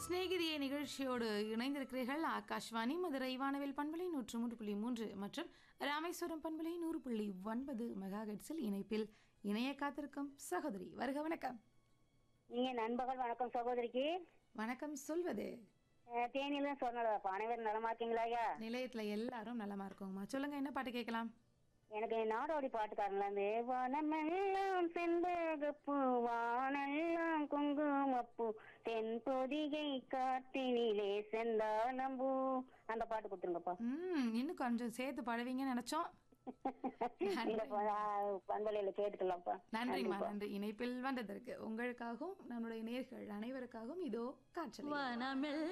சிநேகிதியை நிகழ்ச்சியோடு இணைந்திருக்கிறீர்கள் ஆகாஷ்வாணி மதுரை வானவில் பண்பலை நூற்று மூன்று புள்ளி மூன்று மற்றும் ராமேஸ்வரம் பண்பலை நூறு புள்ளி ஒன்பது மெகாஹெட்ஸில் இணைப்பில் இணைய காத்திருக்கும் சகோதரி வருக வணக்கம் நீங்க நண்பகல் வணக்கம் சகோதரிக்கு வணக்கம் சொல்வது அஹ், தேனியில சொன்னதாப்பா அனைவரும் நலமா இருக்கீங்களா ஐயா நிலையத்துல எல்லாரும் நலமா இருக்கோங்கம்மா சொல்லுங்க என்ன பாட்டு கேட்கலாம் எனக்கு நாடோடி பாட்டுக்காரங்களா இருந்து வானமெல்லாம் செண்பகப்பூ வானெல்லாம் குங்குமப்பூ தென் பொதிகை காட்டினிலே செந்தாளம்பூ அந்த பாட்டு கொடுத்துருங்கப்பா ம் இன்னும் கொஞ்சம் சேர்த்து பாடுவீங்கன்னு நினைச்சோம் இந்த பண்பலையில கேட்டுக்கலாம்ப்பா நன்றிம்மா நன்றி இணைப்பில் வந்ததற்கு உங்களுக்காகவும் நம்முடைய நேர்கள் அனைவருக்காகவும் இதோ காற்றலை